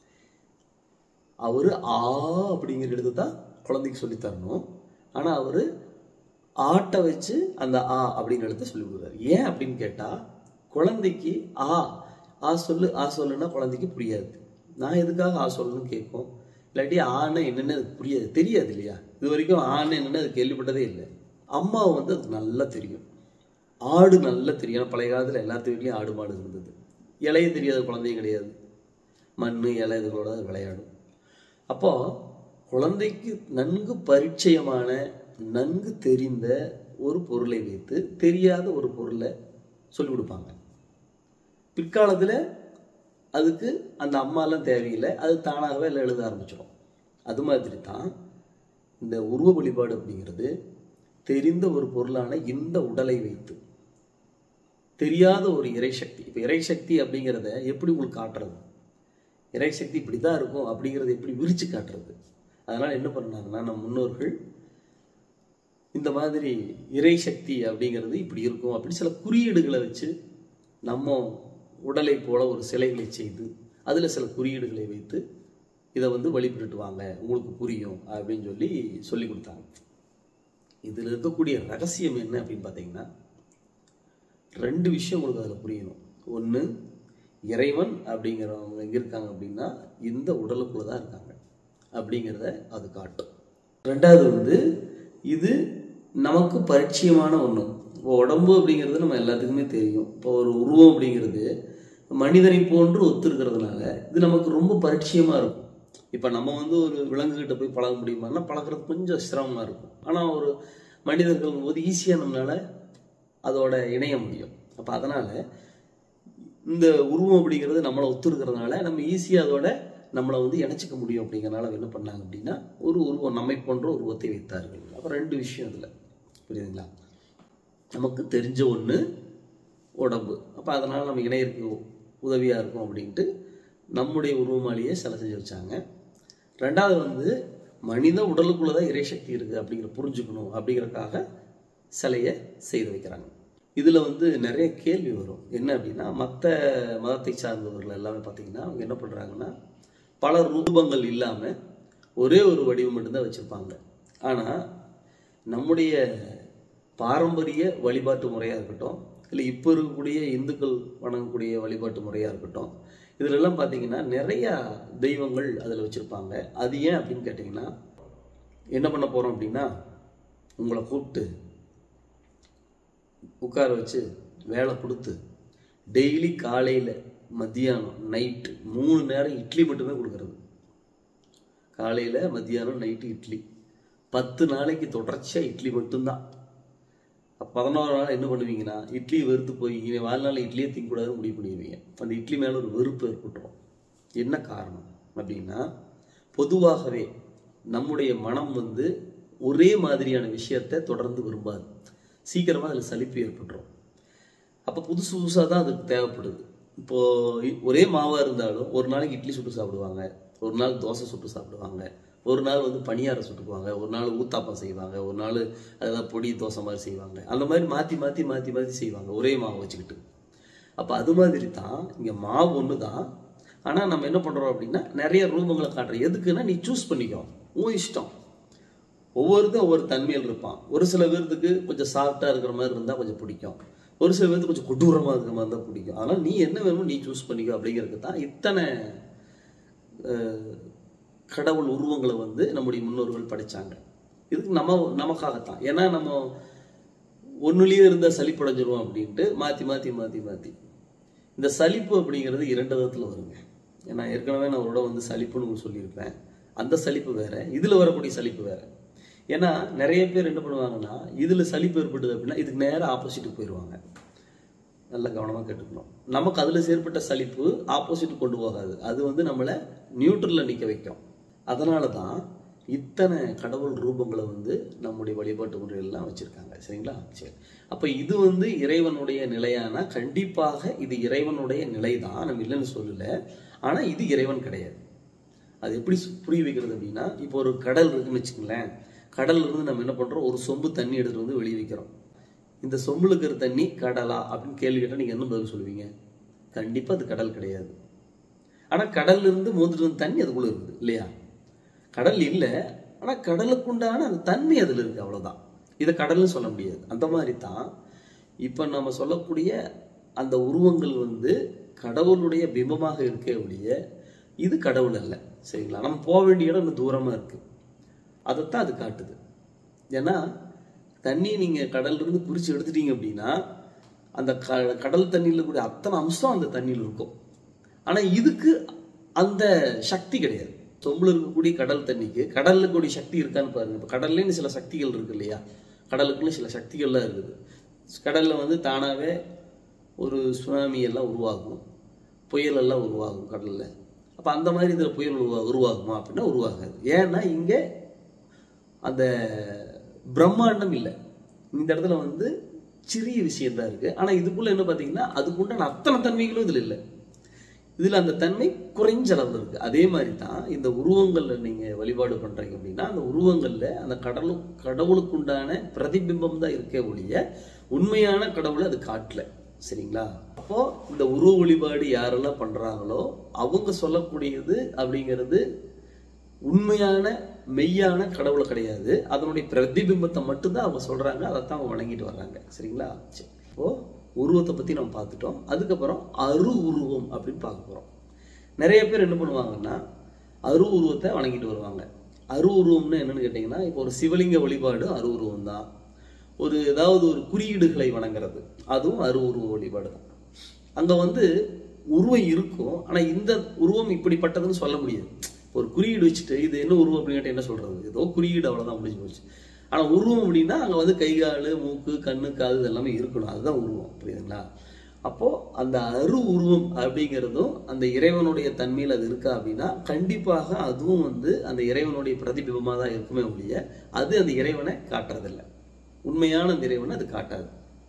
அவர் ஆ அப்படிங்கிற எழுத்து தான் குழந்தைக்கு சொல்லி தரணும் ஆனால் அவர் ஆட்டை வச்சு அந்த ஆ அப்படிங்கிற எழுத்தை சொல்லி கொடுக்குறாரு ஏன் அப்படின்னு கேட்டால் குழந்தைக்கு ஆ ஆ சொல்லு ஆ சொல்லுன்னா குழந்தைக்கு புரியாது நான் எதுக்காக ஆ சொல்லணும்னு கேட்கும் இல்லாட்டி ஆன்னா என்னென்னு அதுக்கு புரியாது தெரியாது இல்லையா இது வரைக்கும் ஆன்னு என்னென்னு அது கேள்விப்பட்டதே இல்லை அம்மாவை வந்து அது நல்லா தெரியும் ஆடு நல்லா தெரியும் பழைய காலத்தில் எல்லாத்து வீட்லேயும் ஆடு மாடு இருந்தது இலையும் தெரியாத குழந்தையும் கிடையாது மண் இலை இதுகளோட அது விளையாடும் அப்போ குழந்தைக்கு நன்கு பரிச்சயமான நன்கு தெரிந்த ஒரு பொருளை வைத்து தெரியாத ஒரு பொருளை சொல்லிக் கொடுப்பாங்க பிற்காலத்தில் அதுக்கு அந்த அம்மாலாம் தேவையில்லை அது தானாகவே எல்லாம் எழுத ஆரம்பிச்சிடும் அது மாதிரி தான் இந்த உருவ வழிபாடு அப்படிங்கிறது தெரிந்த ஒரு பொருளான இந்த உடலை வைத்து தெரியாத ஒரு இறைசக்தி இப்போ இறைசக்தி அப்படிங்கிறத எப்படி உங்களுக்கு காட்டுறது இறைசக்தி இப்படி தான் இருக்கும் அப்படிங்கிறத எப்படி விரிச்சு காட்டுறது அதனால் என்ன பண்ணாங்கன்னா நம்ம முன்னோர்கள் இந்த மாதிரி இறைசக்தி அப்படிங்கிறது இப்படி இருக்கும் அப்படின்னு சில குறியீடுகளை வச்சு நம்ம உடலை போல ஒரு சிலைகளை செய்து அதில் சில குறியீடுகளை வைத்து இதை வந்து வழிபட்டுட்டு வாங்க உங்களுக்கு புரியும் அப்படின்னு சொல்லி சொல்லி கொடுத்தாங்க இதில் இருக்கக்கூடிய ரகசியம் என்ன அப்படின்னு பார்த்தீங்கன்னா ரெண்டு விஷயம் உங்களுக்கு அதில் புரியணும் ஒன்று இறைவன் அப்படிங்கிறவங்க எங்கே இருக்காங்க அப்படின்னா இந்த உடலுக்குள்ளே தான் இருக்காங்க அப்படிங்கிறத அது காட்டும் ரெண்டாவது வந்து இது நமக்கு பரிச்சயமான ஒன்று இப்போ உடம்பு அப்படிங்கிறது நம்ம எல்லாத்துக்குமே தெரியும் இப்போ ஒரு உருவம் அப்படிங்கிறது மனிதனை போன்று ஒத்து இருக்கிறதுனால இது நமக்கு ரொம்ப பரிச்சயமாக இருக்கும் இப்போ நம்ம வந்து ஒரு விலங்குகிட்ட போய் பழக முடியுமான்னா பழகிறது கொஞ்சம் சிரமமாக இருக்கும் ஆனால் ஒரு மனிதர்கள் போது ஈஸியாக நம்மளால் அதோட இணைய முடியும் அப்போ அதனால் இந்த உருவம் அப்படிங்கிறது நம்மளை ஒத்து இருக்கிறதுனால நம்ம ஈஸியாக அதோட நம்மளை வந்து இணைச்சிக்க முடியும் அப்படிங்கிறனால என்ன பண்ணாங்க அப்படின்னா ஒரு உருவம் நம்மை போன்ற உருவத்தை வைத்தார்கள் அப்போ ரெண்டு விஷயம் அதில் புரியுதுங்களா நமக்கு தெரிஞ்ச ஒன்று உடம்பு அப்போ அதனால் நம்ம இணையருக்கு உதவியாக இருக்கும் அப்படின்ட்டு நம்முடைய உருவமாலேயே சிலை செஞ்சு வச்சாங்க ரெண்டாவது வந்து மனித உடலுக்குள்ளே தான் இறைசக்தி இருக்குது அப்படிங்கிற புரிஞ்சுக்கணும் அப்படிங்கிறதுக்காக சிலையை செய்து வைக்கிறாங்க இதில் வந்து நிறைய கேள்வி வரும் என்ன அப்படின்னா மற்ற மதத்தை சார்ந்தவர்கள் எல்லாமே பார்த்தீங்கன்னா அவங்க என்ன பண்ணுறாங்கன்னா பல ரூபங்கள் இல்லாமல் ஒரே ஒரு வடிவம் மட்டும்தான் வச்சுருப்பாங்க ஆனால் நம்முடைய பாரம்பரிய வழிபாட்டு முறையாக இருக்கட்டும் இல்லை இப்போ இருக்கக்கூடிய இந்துக்கள் வணங்கக்கூடிய வழிபாட்டு முறையாக இருக்கட்டும் இதிலெல்லாம் பார்த்தீங்கன்னா நிறையா தெய்வங்கள் அதில் வச்சுருப்பாங்க அது ஏன் அப்படின்னு கேட்டிங்கன்னா என்ன பண்ண போகிறோம் அப்படின்னா உங்களை கூப்பிட்டு உட்கார வச்சு வேலை கொடுத்து டெய்லி காலையில் மத்தியானம் நைட்டு மூணு நேரம் இட்லி மட்டுமே கொடுக்கறது காலையில் மத்தியானம் நைட்டு இட்லி பத்து நாளைக்கு தொடர்ச்சியாக இட்லி மட்டும்தான் பதினோரு நாள் என்ன பண்ணுவீங்கன்னா இட்லி வெறுத்து போய் இனி வாழ்நாள் இட்லியே திங்கக்கூடாதுன்னு முடிவு பண்ணிடுவீங்க அந்த இட்லி மேலே ஒரு வெறுப்பு ஏற்பட்டுரும் என்ன காரணம் அப்படின்னா பொதுவாகவே நம்முடைய மனம் வந்து ஒரே மாதிரியான விஷயத்தை தொடர்ந்து விரும்பாது சீக்கிரமாக அதில் சலிப்பு ஏற்பட்டுரும் அப்போ புதுசு புதுசாக தான் அதுக்கு தேவைப்படுது இப்போது ஒரே மாவாக இருந்தாலும் ஒரு நாளைக்கு இட்லி சுட்டு சாப்பிடுவாங்க ஒரு நாள் தோசை சுட்டு சாப்பிடுவாங்க ஒரு நாள் வந்து பணியாரம் சுட்டுக்குவாங்க ஒரு நாள் ஊத்தாப்பம் செய்வாங்க ஒரு நாள் அதாவது பொடி தோசை மாதிரி செய்வாங்க அந்த மாதிரி மாற்றி மாற்றி மாற்றி மாற்றி செய்வாங்க ஒரே மாவு வச்சுக்கிட்டு அப்போ அது மாதிரி தான் இங்கே மாவு ஒன்று தான் ஆனால் நம்ம என்ன பண்ணுறோம் அப்படின்னா நிறைய ரூபங்களை காட்டுறோம் எதுக்குன்னா நீ சூஸ் பண்ணிக்கோ உன் இஷ்டம் ஒவ்வொருத்தரும் ஒவ்வொரு தன்மையில் இருப்பான் ஒரு சில பேர்த்துக்கு கொஞ்சம் சாஃப்டாக இருக்கிற மாதிரி இருந்தால் கொஞ்சம் பிடிக்கும் ஒரு சில பேர்த்துக்கு கொஞ்சம் கொடூரமாக இருக்கிற மாதிரி தான் பிடிக்கும் அதனால் நீ என்ன வேணுமோ நீ சூஸ் பண்ணிக்கோ அப்படிங்கிறதுக்கு தான் இத்தனை கடவுள் உருவங்களை வந்து நம்முடைய முன்னோர்கள் படைச்சாங்க இதுக்கு நம்ம நமக்காகத்தான் ஏன்னா நம்ம ஒன்றுலேயே இருந்தால் சலிப்படைஞ்சிரும் அப்படின்ட்டு மாற்றி மாற்றி மாற்றி மாற்றி இந்த சலிப்பு அப்படிங்கிறது இரண்டு விதத்தில் வருங்க ஏன்னா ஏற்கனவே நான் ஒரு வந்து சலிப்புன்னு சொல்லியிருப்பேன் அந்த சலிப்பு வேற இதில் வரக்கூடிய சலிப்பு வேற ஏன்னா நிறைய பேர் என்ன பண்ணுவாங்கன்னா இதில் சலிப்பு ஏற்பட்டது அப்படின்னா இதுக்கு நேரம் ஆப்போசிட்டுக்கு போயிடுவாங்க நல்ல கவனமாக கேட்டுக்கணும் நமக்கு அதில் செயற்பட்ட சலிப்பு ஆப்போசிட் கொண்டு போகாது அது வந்து நம்மளை நியூட்ரலில் நிற்க வைக்கும் அதனால தான் இத்தனை கடவுள் ரூபங்களை வந்து நம்முடைய வழிபாட்டு முறைகள்லாம் வச்சுருக்காங்க சரிங்களா சரி அப்போ இது வந்து இறைவனுடைய நிலையானா கண்டிப்பாக இது இறைவனுடைய நிலை தான் நம்ம இல்லைன்னு சொல்லலை ஆனால் இது இறைவன் கிடையாது அது எப்படி புரிய வைக்கிறது அப்படின்னா இப்போ ஒரு கடல் இருக்குன்னு வச்சுக்கோங்களேன் கடல்ல இருந்து நம்ம என்ன பண்ணுறோம் ஒரு சொம்பு தண்ணி எடுத்துகிட்டு வந்து வெளியே வைக்கிறோம் இந்த சொம்பில் இருக்கிற தண்ணி கடலா அப்படின்னு கேள்வி கேட்டால் நீங்கள் என்ன பதில் சொல்லுவீங்க கண்டிப்பாக அது கடல் கிடையாது ஆனால் கடல்ல இருந்து மோந்துட்டு வந்த தண்ணி அதுக்குள்ளே இருக்குது இல்லையா கடல் இல்லை ஆனால் கடலுக்கு உண்டான அந்த தன்மை அதில் இருக்குது அவ்வளோதான் இதை கடல்னு சொல்ல முடியாது அந்த மாதிரி தான் இப்போ நம்ம சொல்லக்கூடிய அந்த உருவங்கள் வந்து கடவுளுடைய பிம்பமாக இருக்கே ஒழிய இது கடவுள் அல்ல சரிங்களா நம்ம போக வேண்டிய இடம் இன்னும் தூரமாக இருக்குது அதைத்தான் அது காட்டுது ஏன்னா தண்ணியை நீங்கள் கடல்லிருந்து குறித்து எடுத்துட்டீங்க அப்படின்னா அந்த க கடல் தண்ணியில் கூடிய அத்தனை அம்சம் அந்த தண்ணியில் இருக்கும் ஆனால் இதுக்கு அந்த சக்தி கிடையாது சொம்பில் இருக்கக்கூடிய கடல் தண்ணிக்கு கடலில் கூடிய சக்தி இருக்கான்னு பாருங்க இப்போ கடல்லேன்னு சில சக்திகள் இருக்கு இல்லையா கடலுக்குன்னு சில சக்திகள்லாம் இருக்குது கடலில் வந்து தானாகவே ஒரு சுனாமி எல்லாம் உருவாகும் புயல் எல்லாம் உருவாகும் கடலில் அப்போ அந்த மாதிரி இதில் புயல் உருவா உருவாகுமா அப்படின்னா உருவாகாது ஏன்னா இங்கே அந்த பிரம்மாண்டம் இல்லை இந்த இடத்துல வந்து சிறிய விஷயம் தான் இருக்கு ஆனால் இதுக்குள்ள என்ன பார்த்தீங்கன்னா அதுக்குண்டான அத்தனை தன்மைகளும் இதில் இல்லை இதில் அந்த தன்மை குறைஞ்ச அளவில் இருக்கு அதே மாதிரி தான் இந்த உருவங்களில் நீங்கள் வழிபாடு பண்ணுறீங்க அப்படின்னா அந்த உருவங்களில் அந்த கடலு கடவுளுக்குண்டான பிரதிபிம்பம் தான் இருக்கே ஒழிய உண்மையான கடவுளை அது காட்டல சரிங்களா அப்போ இந்த உருவ வழிபாடு யாரெல்லாம் பண்றாங்களோ அவங்க சொல்லக்கூடியது அப்படிங்கிறது உண்மையான மெய்யான கடவுளை கிடையாது அதனுடைய பிரதிபிம்பத்தை மட்டும்தான் அவங்க சொல்றாங்க அதைத்தான் அவங்க வணங்கிட்டு வர்றாங்க சரிங்களா சரி இப்போ உருவத்தை பத்தி நம்ம பார்த்துட்டோம் அதுக்கப்புறம் அரு உருவம் அப்படின்னு பார்க்க போறோம் நிறைய பேர் என்ன பண்ணுவாங்கன்னா அரு உருவத்தை வணங்கிட்டு வருவாங்க அரு உருவம்னு என்னன்னு கேட்டிங்கன்னா இப்போ ஒரு சிவலிங்க வழிபாடு அரு உருவம் தான் ஒரு ஏதாவது ஒரு குறியீடுகளை வணங்குறது அதுவும் அரு உருவ வழிபாடு தான் அங்க வந்து உருவம் இருக்கும் ஆனா இந்த உருவம் இப்படிப்பட்டதுன்னு சொல்ல முடியாது ஒரு குறியீடு வச்சுட்டு இது என்ன உருவம் அப்படின்னு கேட்டா என்ன சொல்றது ஏதோ குறியீடு அவ்வளவுதான் முடிஞ்சு போச்சு ஆனா உருவம் அப்படின்னா அங்க வந்து கை கால் மூக்கு கண்ணு காது இது எல்லாமே இருக்கணும் அதுதான் உருவம் புரியுதுங்களா அப்போ அந்த அரு உருவம் அப்படிங்கிறதும் அந்த இறைவனுடைய தன்மையில் அது இருக்கா அப்படின்னா கண்டிப்பாக அதுவும் வந்து அந்த இறைவனுடைய பிரதிபிம்பமாக தான் இருக்குமே ஒழிய அது அந்த இறைவனை காட்டுறதில்லை உண்மையான அந்த இறைவனை அது காட்டாது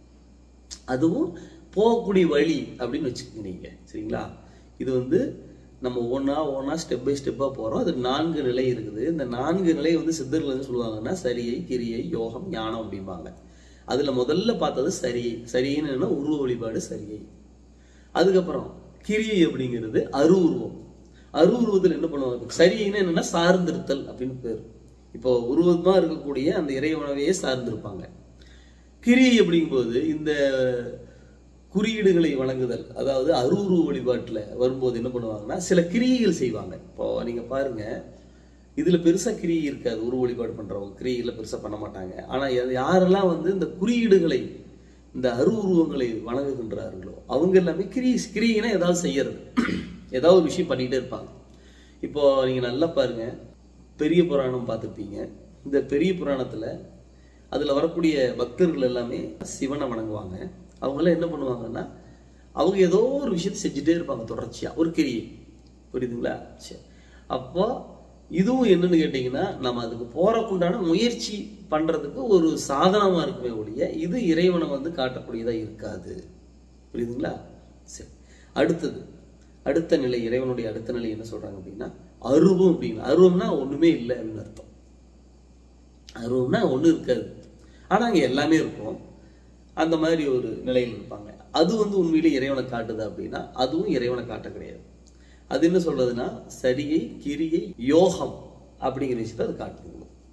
அதுவும் போகக்கூடிய வழி அப்படின்னு வச்சுக்கோங்க நீங்க சரிங்களா இது வந்து நம்ம ஒன்றா ஒன்றா ஸ்டெப் பை ஸ்டெப்பாக போகிறோம் அது நான்கு நிலை இருக்குது இந்த நான்கு நிலை வந்து சித்தர்கள் வந்து சொல்லுவாங்கன்னா சரியை கிரியை யோகம் ஞானம் அப்படிம்பாங்க அதில் முதல்ல பார்த்தது சரியை சரின்னு என்னன்னா உருவ வழிபாடு சரியை அதுக்கப்புறம் கிரியை அப்படிங்கிறது அரு உருவம் அரு உருவத்தில் என்ன பண்ணுவாங்க சரியைன்னா என்னன்னா சார்ந்திருத்தல் அப்படின்னு பேர் இப்போ உருவமா இருக்கக்கூடிய அந்த இறைவனவையே சார்ந்திருப்பாங்க கிரியை அப்படிங்கும்போது இந்த குறியீடுகளை வழங்குதல் அதாவது அருவுருவ வழிபாட்டில் வரும்போது என்ன பண்ணுவாங்கன்னா சில கிரியைகள் செய்வாங்க இப்போ நீங்க பாருங்க இதுல பெருசா கிரியை இருக்காது உருவ வழிபாடு பண்றவங்க கிரியைகளை பெருசா பண்ண மாட்டாங்க ஆனா யா- யாரெல்லாம் வந்து இந்த குறியீடுகளை இந்த அருவுருவங்களை வணங்குகின்றார்களோ அவங்க எல்லாமே கிரி கிரியைனா ஏதாவது செய்யறது ஏதாவது ஒரு விஷயம் பண்ணிட்டே இருப்பாங்க இப்போ நீங்க நல்லா பாருங்க பெரிய புராணம் பார்த்துருப்பீங்க இந்த பெரிய புராணத்துல அதுல வரக்கூடிய பக்தர்கள் எல்லாமே சிவனை வணங்குவாங்க அவங்க எல்லாம் என்ன பண்ணுவாங்கன்னா அவங்க ஏதோ ஒரு விஷயத்தை செஞ்சுட்டே இருப்பாங்க தொடர்ச்சியா ஒரு கிரியை புரியுதுங்களா சரி அப்போ இதுவும் என்னன்னு கேட்டிங்கன்னா நம்ம அதுக்கு போறக்குண்டான முயற்சி பண்றதுக்கு ஒரு சாதனமா இருக்குமே ஒழிய இது இறைவனை வந்து காட்டக்கூடியதா இருக்காது புரியுதுங்களா சரி அடுத்தது அடுத்த நிலை இறைவனுடைய அடுத்த நிலை என்ன சொல்றாங்க அப்படின்னா அருவம் அப்படின்னா அருவம்னா ஒண்ணுமே இல்லை அப்படின்னு அர்த்தம் அருவம்னா ஒண்ணும் இருக்காது ஆனா அங்க எல்லாமே இருக்கும் அந்த மாதிரி ஒரு நிலையில் இருப்பாங்க அது வந்து உண்மையிலே இறைவனை காட்டுது அப்படின்னா அதுவும் இறைவனை காட்ட கிடையாது அது என்ன சொல்றதுன்னா சரியை கிரியை யோகம் அப்படிங்கிற விஷயத்தை அது காட்டுது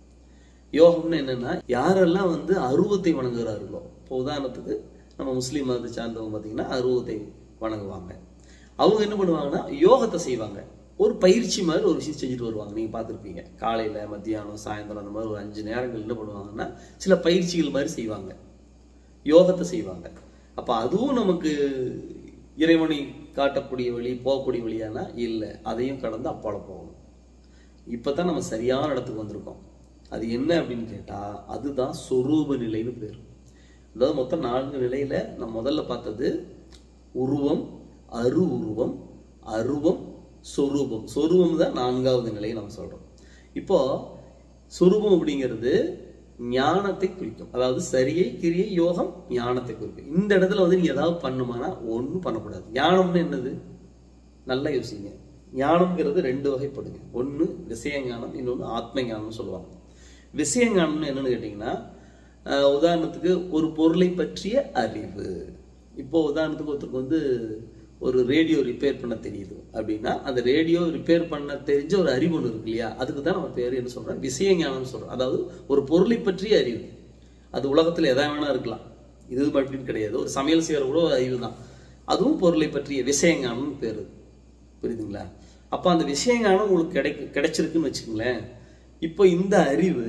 யோகம்னு என்னன்னா யாரெல்லாம் வந்து அருவத்தை வணங்குகிறார்களோ இப்போ உதாரணத்துக்கு நம்ம முஸ்லீம் மதத்தை சார்ந்தவங்க பார்த்தீங்கன்னா அருவத்தை வணங்குவாங்க அவங்க என்ன பண்ணுவாங்கன்னா யோகத்தை செய்வாங்க ஒரு பயிற்சி மாதிரி ஒரு விஷயம் செஞ்சுட்டு வருவாங்க நீங்க பார்த்துருப்பீங்க காலையில மத்தியானம் சாயந்தரம் அந்த மாதிரி ஒரு அஞ்சு நேரங்கள் என்ன பண்ணுவாங்கன்னா சில பயிற்சிகள் மாதிரி செய்வாங்க யோகத்தை செய்வாங்க அப்ப அதுவும் நமக்கு இறைவனை காட்டக்கூடிய வழி போகக்கூடிய வழியானா இல்லை அதையும் கடந்து அப்பால போகணும் இப்பதான் நம்ம சரியான இடத்துக்கு வந்திருக்கோம் அது என்ன அப்படின்னு கேட்டா அதுதான் சொரூப நிலைன்னு பேர் அதாவது மொத்தம் நான்கு நிலையில நம்ம முதல்ல பார்த்தது உருவம் அரு உருவம் அருவம் சொரூபம் சொரூபம் தான் நான்காவது நிலையை நம்ம சொல்றோம் இப்போ சொரூபம் அப்படிங்கிறது ஞானத்தை குறிக்கும் அதாவது சரியை கிரியை யோகம் ஞானத்தை குறிக்கும் இந்த இடத்துல வந்து நீங்க ஏதாவது பண்ணுமானா ஒண்ணும் பண்ணக்கூடாது ஞானம்னு என்னது நல்லா யோசிங்க ஞானம்ங்கிறது ரெண்டு வகைப்படுங்க ஒன்று விஷயஞானம் இன்னொன்று ஆத்ம ஞானம்னு சொல்லுவாங்க விஷயஞானம்னு என்னன்னு கேட்டிங்கன்னா ஆஹ் உதாரணத்துக்கு ஒரு பொருளை பற்றிய அறிவு இப்போ உதாரணத்துக்கு ஒருத்தருக்கு வந்து ஒரு ரேடியோ ரிப்பேர் பண்ண தெரியுது அப்படின்னா அந்த ரேடியோ ரிப்பேர் பண்ண தெரிஞ்ச ஒரு அறிவு ஒன்று இருக்கு இல்லையா அதுக்கு தான் நம்ம பேர் என்ன சொல்றோம் விஷயஞானம்னு சொல்றோம் அதாவது ஒரு பொருளை பற்றிய அறிவு அது உலகத்துல எதா வேணா இருக்கலாம் இது அப்படின்னு கிடையாது ஒரு சமையல் செய்யற கூட ஒரு அறிவு தான் அதுவும் பொருளை பற்றிய விஷயஞானம்னு பேரு புரியுதுங்களா அப்ப அந்த விஷயஞானம் உங்களுக்கு கிடைக்கு கிடைச்சிருக்குன்னு வச்சுக்கோங்களேன் இப்போ இந்த அறிவு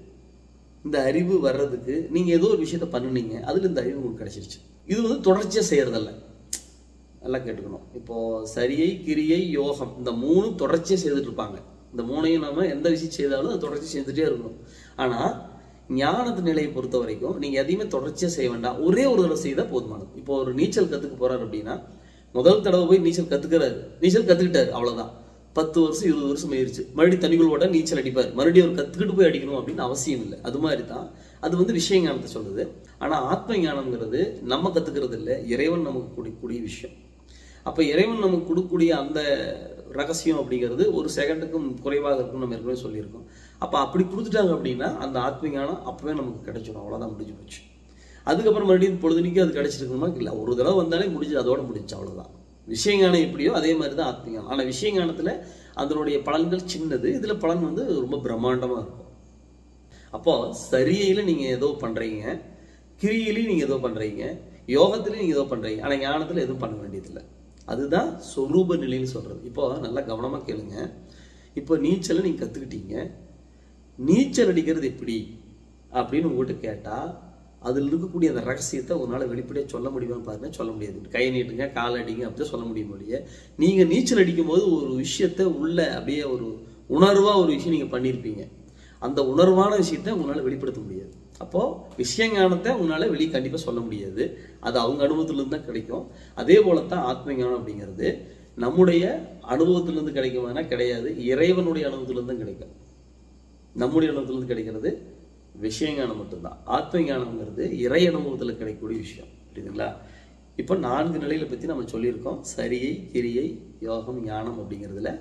இந்த அறிவு வர்றதுக்கு நீங்க ஏதோ ஒரு விஷயத்த பண்ணுனீங்க அதுல இந்த அறிவு உங்களுக்கு கிடைச்சிருச்சு இது வந்து தொடர்ச்சியா செய்யறதல்ல நல்லா கேட்டுக்கணும் இப்போ சரியை கிரியை யோகம் இந்த மூணு தொடர்ச்சியா செய்துட்டு இருப்பாங்க இந்த மூணையும் நம்ம எந்த விஷயம் செய்தாலும் அது தொடர்ச்சி செஞ்சுட்டே இருக்கணும் ஆனா ஞானத்து நிலையை பொறுத்த வரைக்கும் நீங்க எதையுமே தொடர்ச்சியா செய்ய வேண்டாம் ஒரே ஒரு தடவை செய்தா போதுமானது இப்போ ஒரு நீச்சல் கத்துக்க போறாரு அப்படின்னா முதல் தடவை போய் நீச்சல் கத்துக்கிறாரு நீச்சல் கத்துக்கிட்டாரு அவ்வளவுதான் பத்து வருஷம் இருபது வருஷம் ஆயிருச்சு மறுபடியும் தண்ணிக்குள் ஓட்ட நீச்சல் அடிப்பார் மறுபடியும் அவர் கத்துக்கிட்டு போய் அடிக்கணும் அப்படின்னு அவசியம் இல்லை அது மாதிரி தான் அது வந்து விஷய ஞானத்தை சொல்லுது ஆனா ஆத்ம ஞானம்ங்கிறது நம்ம கத்துக்கிறது இல்லை இறைவன் நமக்கு கொடுக்கக்கூடிய விஷயம் அப்ப இறைவன் நமக்கு கொடுக்கக்கூடிய அந்த ரகசியம் அப்படிங்கிறது ஒரு செகண்டுக்கும் குறைவாக இருக்கும்னு நம்ம ஏற்கனவே சொல்லியிருக்கோம் அப்ப அப்படி கொடுத்துட்டாங்க அப்படின்னா அந்த ஆத்ம ஞானம் அப்பவே நமக்கு கிடைச்சிடும் அவ்வளவுதான் முடிஞ்சு போச்சு அதுக்கப்புறம் மறுபடியும் பொழுதுனிக்கு அது கிடைச்சிருக்கணுமா இல்லை ஒரு தடவை வந்தாலே முடிஞ்சு அதோட முடிஞ்சு அவ்வளவுதான் விஷயஞானம் எப்படியோ அதே மாதிரி தான் ஆத்மீகம் ஆனா விஷயஞானத்துல அதனுடைய பலன்கள் சின்னது இதுல பலன் வந்து ரொம்ப பிரம்மாண்டமா இருக்கும் அப்போ சரியையில நீங்க ஏதோ பண்றீங்க கிரியிலையும் நீங்க ஏதோ பண்றீங்க யோகத்திலையும் நீங்க ஏதோ பண்றீங்க ஆனா ஞானத்துல எதுவும் பண்ண வேண்டியதில்லை அதுதான் சொரூப நிலைன்னு சொல்றது இப்போ நல்லா கவனமா கேளுங்க இப்போ நீச்சலை நீங்க கத்துக்கிட்டீங்க நீச்சல் அடிக்கிறது எப்படி அப்படின்னு உங்ககிட்ட கேட்டா அதில் இருக்கக்கூடிய அந்த ரகசியத்தை உங்களால வெளிப்படையா சொல்ல முடியுமான்னு பாருங்க சொல்ல முடியாது கை நீட்டுங்க கால் அடிங்க அப்படி சொல்ல முடியும் ஒழிய நீங்க நீச்சல் அடிக்கும் போது ஒரு விஷயத்த உள்ள அப்படியே ஒரு உணர்வா ஒரு விஷயம் நீங்க பண்ணியிருப்பீங்க அந்த உணர்வான விஷயத்தை உங்களால வெளிப்படுத்த முடியாது அப்போ விஷயஞானத்தை உங்களால வெளியே கண்டிப்பா சொல்ல முடியாது அது அவங்க அனுபவத்திலிருந்து தான் கிடைக்கும் அதே போலத்தான் ஆத்ம ஞானம் அப்படிங்கிறது நம்முடைய அனுபவத்திலிருந்து கிடைக்குமானா கிடையாது இறைவனுடைய அனுபவத்திலிருந்து தான் கிடைக்கும் நம்முடைய அனுபவத்திலிருந்து கிடைக்கிறது விஷயஞானம் மட்டும்தான் ஆத்ம ஞானம்ங்கிறது இறை அனுபவத்துல கிடைக்கக்கூடிய விஷயம் புரியுதுங்களா இப்போ நான்கு நிலைகளை பத்தி நம்ம சொல்லியிருக்கோம் சரியை கிரியை யோகம் ஞானம் அப்படிங்கிறதுல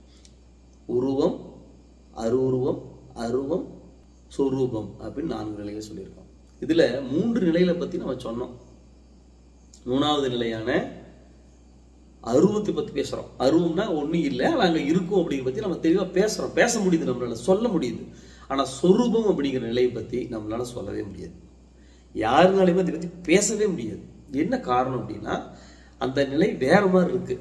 உருவம் அருவுருவம் அருவம் சொரூபம் அப்படின்னு நான்கு நிலைகளை சொல்லியிருக்கோம் இதுல மூன்று நிலைகளை பத்தி நம்ம சொன்னோம் மூணாவது நிலையான அருவத்தை பத்தி பேசுறோம் அருவம்னா ஒண்ணும் இல்லை ஆனா அங்க இருக்கும் அப்படிங்கிற பத்தி நம்ம தெளிவா பேசுறோம் பேச முடியுது நம்மளால சொல்ல முடியுது ஆனா சொரூபம் அப்படிங்கிற நிலையை பத்தி நம்மளால சொல்லவே முடியாது யாருனாலையுமே அதை பத்தி பேசவே முடியாது என்ன காரணம் அப்படின்னா அந்த நிலை வேற மாதிரி இருக்கு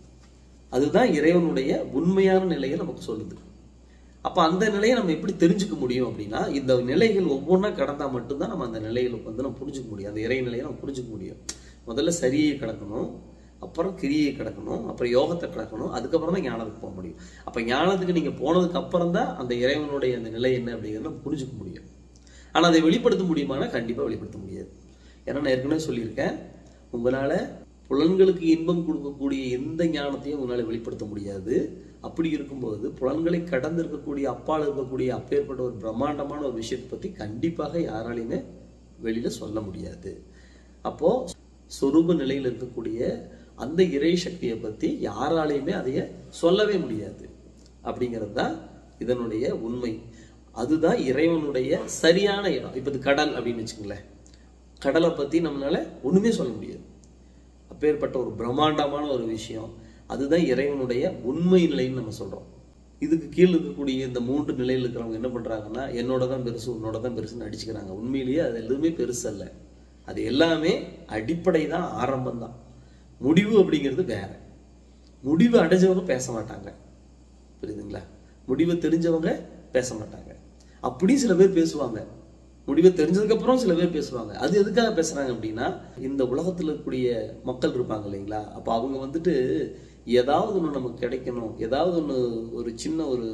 அதுதான் இறைவனுடைய உண்மையான நிலையை நமக்கு சொல்லுது அப்ப அந்த நிலையை நம்ம எப்படி தெரிஞ்சுக்க முடியும் அப்படின்னா இந்த நிலைகள் ஒவ்வொன்றா கடந்தா மட்டும்தான் நம்ம அந்த நிலைகளுக்கு வந்து நம்ம புரிஞ்சுக்க முடியும் அந்த இறை நிலையை நம்ம புரிஞ்சுக்க முடியும் முதல்ல சரியை கடக்கணும் அப்புறம் கிரியை கடக்கணும் அப்புறம் யோகத்தை கடக்கணும் அதுக்கப்புறம் தான் ஞானத்துக்கு போக முடியும் அப்ப ஞானத்துக்கு நீங்க போனதுக்கு அப்புறம் தான் அந்த இறைவனுடைய அந்த நிலை என்ன அப்படிங்கிறத நம்ம புரிஞ்சுக்க முடியும் ஆனா அதை வெளிப்படுத்த முடியுமானா கண்டிப்பா வெளிப்படுத்த முடியாது ஏன்னா நான் ஏற்கனவே சொல்லியிருக்கேன் உங்களால புலன்களுக்கு இன்பம் கொடுக்கக்கூடிய எந்த ஞானத்தையும் உங்களால வெளிப்படுத்த முடியாது அப்படி இருக்கும்போது புலன்களை கடந்து இருக்கக்கூடிய அப்பால் இருக்கக்கூடிய அப்பேற்பட்ட ஒரு பிரம்மாண்டமான ஒரு விஷயத்தை பத்தி கண்டிப்பாக யாராலையுமே வெளியில சொல்ல முடியாது அப்போ சொரூப நிலையில் இருக்கக்கூடிய அந்த இறை சக்தியை பத்தி யாராலையுமே அதைய சொல்லவே முடியாது அப்படிங்கிறது தான் இதனுடைய உண்மை அதுதான் இறைவனுடைய சரியான இடம் இப்போ இது கடல் அப்படின்னு வச்சுக்கோங்களேன் கடலை பத்தி நம்மளால ஒண்ணுமே சொல்ல முடியாது அப்பேற்பட்ட ஒரு பிரம்மாண்டமான ஒரு விஷயம் அதுதான் இறைவனுடைய உண்மை நிலைன்னு நம்ம சொல்றோம் இதுக்கு கீழ் இருக்கக்கூடிய இந்த மூன்று நிலையில் இருக்கிறவங்க என்ன பண்றாங்கன்னா என்னோட தான் பெருசு உன்னோட தான் பெருசுன்னு அடிச்சுக்கிறாங்க உண்மையிலேயே அது எதுவுமே பெருசு அல்ல அது எல்லாமே அடிப்படை தான் ஆரம்பம் தான் முடிவு அப்படிங்கிறது வேற முடிவு அடைஞ்சவங்க பேச மாட்டாங்க புரியுதுங்களா முடிவை தெரிஞ்சவங்க பேச மாட்டாங்க அப்படி சில பேர் பேசுவாங்க முடிவை தெரிஞ்சதுக்கு அப்புறம் சில பேர் பேசுவாங்க அது எதுக்காக பேசுறாங்க அப்படின்னா இந்த உலகத்துல இருக்கக்கூடிய மக்கள் இருப்பாங்க இல்லைங்களா அப்ப அவங்க வந்துட்டு ஏதாவது ஒண்ணு நமக்கு கிடைக்கணும் ஏதாவது ஒண்ணு ஒரு சின்ன ஒரு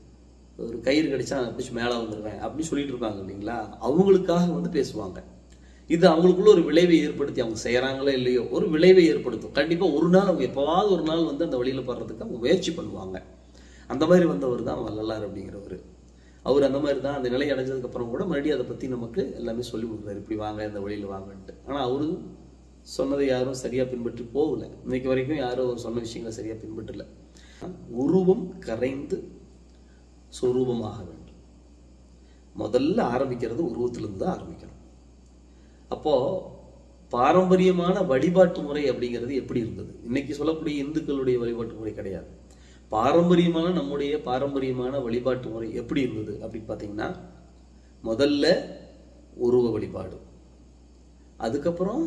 ஒரு கயிறு கிடைச்சா நான் பிடிச்சி மேலே வந்துடுவேன் அப்படின்னு சொல்லிட்டு இருப்பாங்க இல்லைங்களா அவங்களுக்காக வந்து பேசுவாங்க இது அவங்களுக்குள்ள ஒரு விளைவை ஏற்படுத்தி அவங்க செய்யறாங்களோ இல்லையோ ஒரு விளைவை ஏற்படுத்தும் கண்டிப்பா ஒரு நாள் அவங்க எப்பவாவது ஒரு நாள் வந்து அந்த வழியில போடுறதுக்கு அவங்க முயற்சி பண்ணுவாங்க அந்த மாதிரி வந்தவர் தான் வள்ளலார் அப்படிங்கிறவர் அவர் அந்த மாதிரி தான் அந்த நிலை அடைஞ்சதுக்கு அப்புறம் கூட மறுபடியும் அதை பத்தி நமக்கு எல்லாமே சொல்லி கொடுக்குறாரு இப்படி வாங்க இந்த வழியில வாங்கன்ட்டு ஆனா அவரு சொன்னதை யாரும் சரியா பின்பற்றி போகல இன்னைக்கு வரைக்கும் யாரும் அவர் சொன்ன விஷயங்களை சரியா பின்பற்றல உருவம் கரைந்து சொரூபமாக வேண்டும் முதல்ல ஆரம்பிக்கிறது உருவத்திலிருந்து தான் ஆரம்பிக்கணும் அப்போ பாரம்பரியமான வழிபாட்டு முறை அப்படிங்கிறது எப்படி இருந்தது இன்னைக்கு சொல்லக்கூடிய இந்துக்களுடைய வழிபாட்டு முறை கிடையாது பாரம்பரியமான நம்முடைய பாரம்பரியமான வழிபாட்டு முறை எப்படி இருந்தது அப்படின்னு பார்த்தீங்கன்னா முதல்ல உருவ வழிபாடு அதுக்கப்புறம்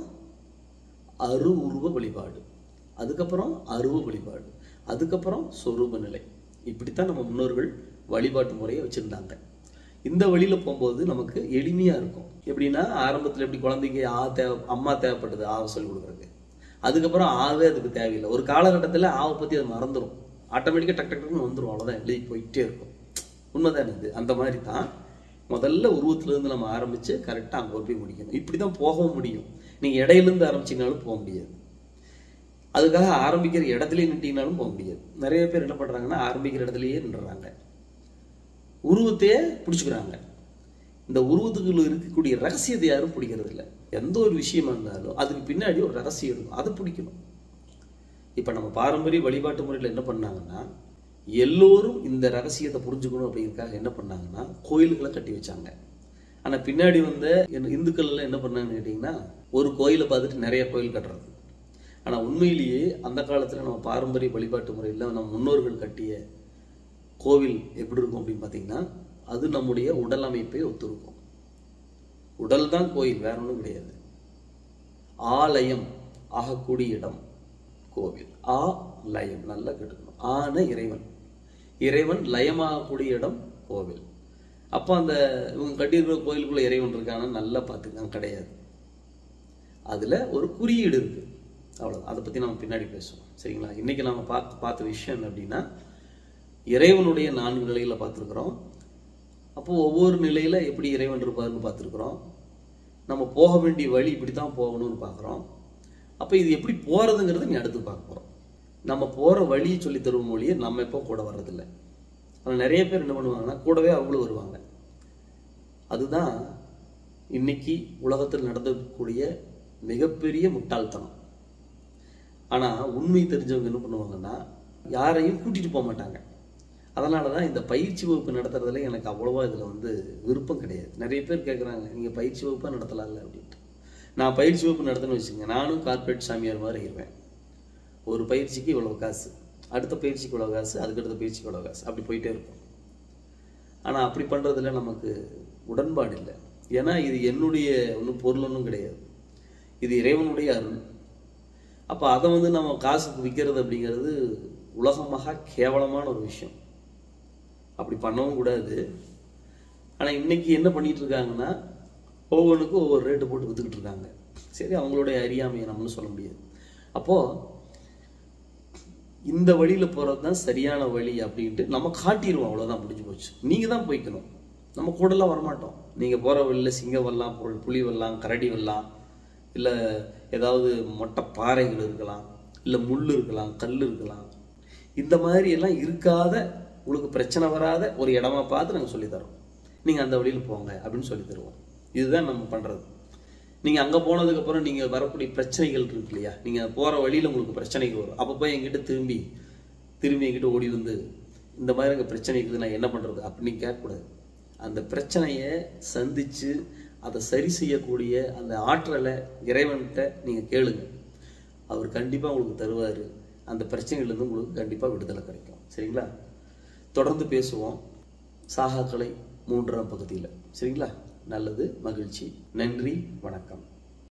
அரு உருவ வழிபாடு அதுக்கப்புறம் அருவ வழிபாடு அதுக்கப்புறம் சொரூப நிலை இப்படித்தான் நம்ம முன்னோர்கள் வழிபாட்டு முறையை வச்சிருந்தாங்க இந்த வழியில போகும்போது நமக்கு எளிமையா இருக்கும் எப்படின்னா ஆரம்பத்துல எப்படி குழந்தைக்கு ஆ தேவை அம்மா தேவைப்பட்டது ஆவை சொல்லி கொடுக்குறதுக்கு அதுக்கப்புறம் ஆவே அதுக்கு தேவையில்லை ஒரு காலகட்டத்துல ஆவை பத்தி அது மறந்துடும் ஆட்டோமேட்டிக்கா டக் டக் டக்குன்னு வந்துடும் அவ்வளவுதான் எழுதி போயிட்டே இருக்கும் உண்மைதானே இது அந்த மாதிரி தான் முதல்ல உருவத்துல இருந்து நம்ம ஆரம்பிச்சு கரெக்டா அங்க போய் முடிக்கணும் இப்படிதான் போகவும் முடியும் நீங்க இடையில இருந்து ஆரம்பிச்சீங்கனாலும் போக முடியாது அதுக்காக ஆரம்பிக்கிற இடத்துலயே நின்ட்டீங்கனாலும் போக முடியாது நிறைய பேர் என்ன பண்றாங்கன்னா ஆரம்பிக்கிற இடத்துலயே நின்றுறாங்க உருவத்தையே பிடிச்சுக்கிறாங்க இந்த உருவத்துக்குள்ள இருக்கக்கூடிய ரகசியத்தை யாரும் பிடிக்கிறது இல்லை எந்த ஒரு விஷயமா இருந்தாலும் அதுக்கு பின்னாடி ஒரு ரகசியம் இருக்கும் அதை பிடிக்கணும் இப்போ நம்ம பாரம்பரிய வழிபாட்டு முறையில் என்ன பண்ணாங்கன்னா எல்லோரும் இந்த ரகசியத்தை புரிஞ்சுக்கணும் அப்படிங்கிறதுக்காக என்ன பண்ணாங்கன்னா கோயில்களை கட்டி வச்சாங்க ஆனால் பின்னாடி வந்த இந்த இந்துக்கள் எல்லாம் என்ன பண்ணாங்கன்னு கேட்டிங்கன்னா ஒரு கோயிலை பார்த்துட்டு நிறைய கோயில் கட்டுறது ஆனால் உண்மையிலேயே அந்த காலத்தில் நம்ம பாரம்பரிய வழிபாட்டு முறையில் நம்ம முன்னோர்கள் கட்டிய கோவில் எப்படி இருக்கும் அப்படின்னு பார்த்தீங்கன்னா அது நம்முடைய உடல் அமைப்பை ஒத்திருக்கும் உடல் தான் கோயில் வேற ஒன்றும் கிடையாது ஆலயம் ஆகக்கூடிய இடம் கோவில் ஆ லயம் நல்லா கேட்டுக்கணும் ஆன இறைவன் இறைவன் லயமாகக்கூடிய இடம் கோவில் அப்போ அந்த இவங்க கட்டியிருக்கிற கோயிலுக்குள்ள இறைவன் இருக்கான்னு நல்லா பார்த்துக்கலாம் கிடையாது அதில் ஒரு குறியீடு இருக்கு அவ்வளோதான் அதை பற்றி நம்ம பின்னாடி பேசுவோம் சரிங்களா இன்னைக்கு நம்ம பார்த்து பார்த்த விஷயம் என்ன அப்படின்னா இறைவனுடைய நான்கு நிலைகளை பார்த்துருக்குறோம் அப்போ ஒவ்வொரு நிலையில எப்படி இறைவன் இருப்பாருன்னு பார்த்துருக்குறோம் நம்ம போக வேண்டிய வழி இப்படி தான் போகணும்னு பார்க்குறோம் அப்போ இது எப்படி போகிறதுங்கிறத நீ அடுத்து பார்க்க போகிறோம் நம்ம போகிற வழியை சொல்லி தரும் மொழியை நம்ம இப்போ கூட வர்றதில்லை ஆனால் நிறைய பேர் என்ன பண்ணுவாங்கன்னா கூடவே அவங்களும் வருவாங்க அதுதான் இன்னைக்கு உலகத்தில் நடந்தக்கூடிய மிகப்பெரிய முட்டாள்தனம் ஆனால் உண்மை தெரிஞ்சவங்க என்ன பண்ணுவாங்கன்னா யாரையும் கூட்டிட்டு போக மாட்டாங்க அதனால தான் இந்த பயிற்சி வகுப்பு நடத்துறதுல எனக்கு அவ்வளோவா இதில் வந்து விருப்பம் கிடையாது நிறைய பேர் கேட்குறாங்க நீங்கள் பயிற்சி வகுப்பாக நடத்தலாம்ல அப்படின்ட்டு நான் பயிற்சி வகுப்பு நடத்தணும்னு வச்சுங்க நானும் கார்ப்பரேட் சாமியார் மாதிரி இருப்பேன் ஒரு பயிற்சிக்கு இவ்வளோ காசு அடுத்த பயிற்சிக்கு இவ்வளோ காசு அதுக்கடுத்த பயிற்சிக்கு இவ்வளோ காசு அப்படி போயிட்டே இருக்கும் ஆனால் அப்படி பண்ணுறதுல நமக்கு உடன்பாடு இல்லை ஏன்னா இது என்னுடைய ஒன்றும் பொருள் ஒன்றும் கிடையாது இது இறைவனுடைய அருள் அப்போ அதை வந்து நம்ம காசுக்கு விற்கிறது அப்படிங்கிறது உலகமாக கேவலமான ஒரு விஷயம் அப்படி பண்ணவும் கூடாது ஆனால் இன்னைக்கு என்ன பண்ணிட்டு இருக்காங்கன்னா ஒவ்வொன்றுக்கும் ஒவ்வொரு ரேட்டு போட்டு வித்துக்கிட்டு இருக்காங்க சரி அவங்களுடைய அறியாமையை நம்மளும் சொல்ல முடியாது அப்போது இந்த வழியில் போகிறது தான் சரியான வழி அப்படின்ட்டு நம்ம காட்டிடுவோம் அவ்வளோதான் முடிஞ்சு போச்சு நீங்கள் தான் போய்க்கணும் நம்ம கூடலாம் வரமாட்டோம் நீங்கள் போகிற வழியில் சிங்கம் வரலாம் புல்- புலி வரலாம் கரடி வரலாம் இல்லை ஏதாவது மொட்டை பாறைகள் இருக்கலாம் இல்லை முள் இருக்கலாம் கல் இருக்கலாம் இந்த மாதிரி எல்லாம் இருக்காத உங்களுக்கு பிரச்சனை வராத ஒரு இடமா பார்த்து நாங்கள் சொல்லித்தரோம் நீங்கள் அந்த வழியில் போங்க அப்படின்னு சொல்லி தருவோம் இதுதான் நம்ம பண்ணுறது நீங்கள் அங்கே போனதுக்கப்புறம் நீங்கள் வரக்கூடிய பிரச்சனைகள் இருக்கு இல்லையா நீங்கள் போகிற வழியில் உங்களுக்கு பிரச்சனைகள் வரும் அப்போ போய் என்கிட்ட திரும்பி திரும்பி என்கிட்ட ஓடி வந்து இந்த மாதிரி அங்கே பிரச்சனை இருக்குது நான் என்ன பண்ணுறது அப்படின்னு கேட்கக்கூடாது அந்த பிரச்சனையை சந்தித்து அதை சரி செய்யக்கூடிய அந்த ஆற்றலை இறைவன்கிட்ட நீங்கள் கேளுங்க அவர் கண்டிப்பாக உங்களுக்கு தருவார் அந்த பிரச்சனைகள்லேருந்து உங்களுக்கு கண்டிப்பாக விடுதலை கிடைக்கும் சரிங்களா தொடர்ந்து பேசுவோம் சாகாக்கலை மூன்றாம் பகுதியில் சரிங்களா நல்லது மகிழ்ச்சி நன்றி வணக்கம்